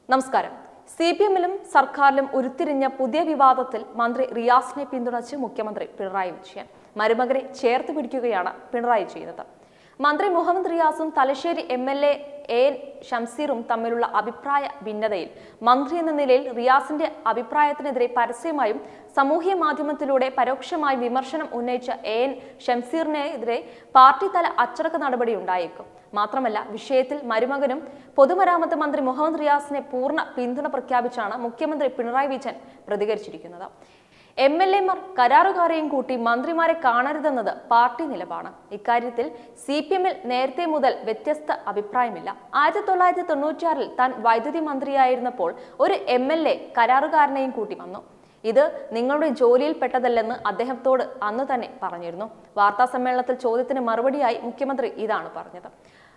നമസ്കാരം C P എമ്മിലും സർക്കാരിലും ഉരുത്തിരിഞ്ഞ പുതിയ വിവാദത്തിൽ മന്ത്രി റിയാസിനെ പിന്തുണച്ച് മുഖ്യമന്ത്രി പിണറായി വിജയൻ മരുമകനെ ചേർത്ത് പിടിക്കുകയാണ് പിണറായി ചെയ്യുന്നത് മന്ത്രി മുഹമ്മദ് റിയാസും Thalassery M L A N ഷംസീറും തമ്മിലുള്ള അഭിപ്രായ ഭിന്നതയിൽ മന്ത്രി എന്ന നിലയിൽ റിയാസിന്റെ അഭിപ്രായത്തിനെതിരെ പരസ്യമായും സാമൂഹ്യ മാധ്യമത്തിലൂടെ പരോക്ഷമായി വിമർശനം ഉന്നയിച്ച എ എൻ ഷംസീറിനെതിരെ പാർട്ടി തല അച്ചടക്ക നടപടി ഉണ്ടായേക്കും മാത്രമല്ല വിഷയത്തിൽ മരുമകനും പൊതുമരാമത്ത് മന്ത്രി മുഹമ്മദ് റിയാസിനെ പൂർണ്ണ പിന്തുണ പ്രഖ്യാപിച്ചാണ് മുഖ്യമന്ത്രി പിണറായി വിജയൻ പ്രതികരിച്ചിരിക്കുന്നത് എം എൽ എമാർ കരാറുകാരെയും കൂട്ടി മന്ത്രിമാരെ കാണരുതെന്നത് പാർട്ടി നിലപാടാണ് ഇക്കാര്യത്തിൽ സി പി എമ്മിൽ നേരത്തെ മുതൽ വ്യത്യസ്ത അഭിപ്രായമില്ല ആയിരത്തി തൊള്ളായിരത്തി തൊണ്ണൂറ്റിയാറിൽ താൻ വൈദ്യുതി മന്ത്രിയായിരുന്നപ്പോൾ ഒരു എം എൽ എ കരാറുകാരനെയും കൂട്ടി വന്നു ഇത് നിങ്ങളുടെ ജോലിയിൽ പെട്ടതല്ലെന്ന് അദ്ദേഹത്തോട് അന്ന് തന്നെ പറഞ്ഞിരുന്നു വാർത്താ സമ്മേളനത്തിൽ ചോദ്യത്തിന് മറുപടിയായി മുഖ്യമന്ത്രി ഇതാണ് പറഞ്ഞത്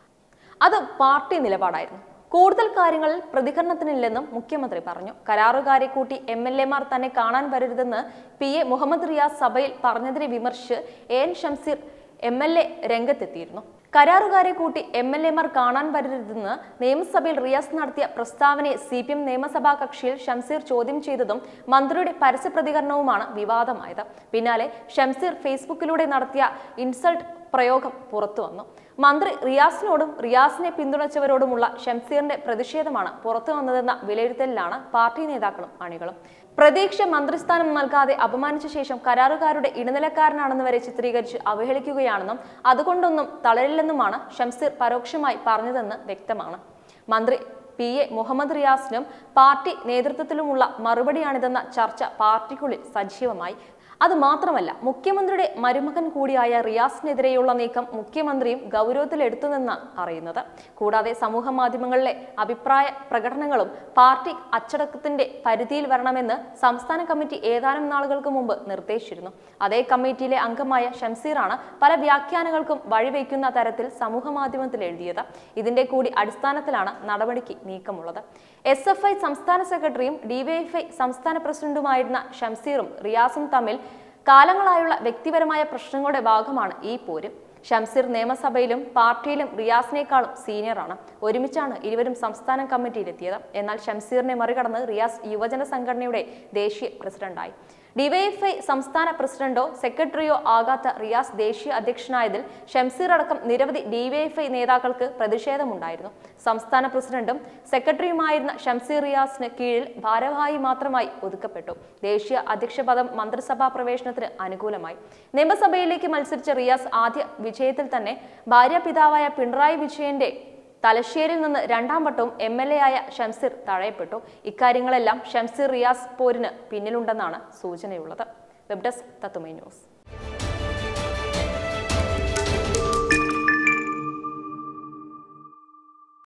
അത് പാർട്ടി നിലപാടായിരുന്നു കൂടുതൽ കാര്യങ്ങളിൽ പ്രതികരണത്തിനില്ലെന്നും മുഖ്യമന്ത്രി പറഞ്ഞു കരാറുകാരെ കൂട്ടി എം എൽ എമാർ തന്നെ കാണാൻ വരരുതെന്ന് പി എ മുഹമ്മദ് റിയാസ് സഭയിൽ പറഞ്ഞതിനെ വിമർശിച്ച് A N Shamseer M L A രംഗത്തെത്തിയിരുന്നു കരാറുകാരെ കൂട്ടി എം എൽ എമാർ കാണാൻ വരരുതെന്ന് നിയമസഭയിൽ റിയാസ് നടത്തിയ പ്രസ്താവനയെ സി പി എം നിയമസഭാ കക്ഷിയിൽ ഷംസീർ ചോദ്യം ചെയ്തതും മന്ത്രിയുടെ പരസ്യ പ്രതികരണവുമാണ് വിവാദമായത് പിന്നാലെ ഷംസീർ ഫേസ്ബുക്കിലൂടെ നടത്തിയ ഇൻസൾട്ട് പ്രയോഗം പുറത്തു വന്നു മന്ത്രി റിയാസിനോടും റിയാസിനെ പിന്തുണച്ചവരോടുമുള്ള ഷംസീറിന്റെ പ്രതിഷേധമാണ് പുറത്തു വന്നതെന്ന വിലയിരുത്തലിലാണ് പാർട്ടി നേതാക്കളും അണികളും പ്രതീക്ഷ മന്ത്രിസ്ഥാനം നൽകാതെ അപമാനിച്ച ശേഷം കരാറുകാരുടെ ഇടനിലക്കാരനാണെന്ന് വരെ ചിത്രീകരിച്ച് അവഹേളിക്കുകയാണെന്നും അതുകൊണ്ടൊന്നും തളരില്ലെന്നുമാണ് ഷംസീർ പരോക്ഷമായി പറഞ്ഞതെന്ന് വ്യക്തമാണ് മന്ത്രി പി എ മുഹമ്മദ് റിയാസിനും പാർട്ടി നേതൃത്വത്തിലുമുള്ള മറുപടിയാണിതെന്ന ചർച്ച പാർട്ടിക്കുള്ളിൽ സജീവമായി അത് മാത്രമല്ല മുഖ്യമന്ത്രിയുടെ മരുമകൻ കൂടിയായ റിയാസിനെതിരെയുള്ള നീക്കം മുഖ്യമന്ത്രിയും ഗൗരവത്തിലെടുത്തുനിന്നാണ് അറിയുന്നത് കൂടാതെ സമൂഹ മാധ്യമങ്ങളിലെ അഭിപ്രായ പ്രകടനങ്ങളും പാർട്ടി അച്ചടക്കത്തിന്റെ പരിധിയിൽ വരണമെന്ന് സംസ്ഥാന കമ്മിറ്റി ഏതാനും നാളുകൾക്ക് മുമ്പ് നിർദ്ദേശിച്ചിരുന്നു അതേ കമ്മിറ്റിയിലെ അംഗമായ ഷംസീറാണ് പല വ്യാഖ്യാനങ്ങൾക്കും വഴിവെക്കുന്ന തരത്തിൽ സമൂഹ മാധ്യമത്തിൽ എഴുതിയത് ഇതിന്റെ കൂടി അടിസ്ഥാനത്തിലാണ് നടപടിക്ക് നീക്കമുള്ളത് എസ് എഫ് ഐ സംസ്ഥാന സെക്രട്ടറിയും ഡിവൈഎഫ്ഐ സംസ്ഥാന പ്രസിഡന്റുമായിരുന്ന ഷംസീറും റിയാസും തമ്മിൽ കാലങ്ങളായുള്ള വ്യക്തിപരമായ പ്രശ്നങ്ങളുടെ ഭാഗമാണ് ഈ പോര് ഷംസീർ നിയമസഭയിലും പാർട്ടിയിലും റിയാസിനേക്കാളും സീനിയറാണ് ഒരുമിച്ചാണ് ഇരുവരും സംസ്ഥാന കമ്മിറ്റിയിലെത്തിയത് എന്നാൽ ഷംസീറിനെ മറികടന്ന് റിയാസ് യുവജന സംഘടനയുടെ ദേശീയ പ്രസിഡന്റായി ഡിവൈഎഫ്ഐ സംസ്ഥാന പ്രസിഡന്റോ സെക്രട്ടറിയോ ആകാത്ത റിയാസ് ദേശീയ അധ്യക്ഷനായതിൽ ഷംസീർ അടക്കം നിരവധി ഡിവൈഎഫ്ഐ നേതാക്കൾക്ക് പ്രതിഷേധമുണ്ടായിരുന്നു സംസ്ഥാന പ്രസിഡന്റും സെക്രട്ടറിയുമായിരുന്ന ഷംസീർ റിയാസിന് കീഴിൽ ഭാരവാഹി മാത്രമായി ഒതുക്കപ്പെട്ടു ദേശീയ അധ്യക്ഷ പദം മന്ത്രിസഭാ പ്രവേശനത്തിന് അനുകൂലമായി നിയമസഭയിലേക്ക് മത്സരിച്ച റിയാസ് ആദ്യ വിജയത്തിൽ തന്നെ ഭാര്യാപിതാവായ പിണറായി വിജയന്റെ തലശ്ശേരിയിൽ നിന്ന് രണ്ടാം വട്ടവും എം എൽ എ ആയ ഷംസീർ തഴയപ്പെട്ടു ഇക്കാര്യങ്ങളെല്ലാം ഷംസീർ റിയാസ് പോരിന് പിന്നിലുണ്ടെന്നാണ് സൂചനയുള്ളത് വെബ് ഡെസ്ക് തത്തുമൈ ന്യൂസ്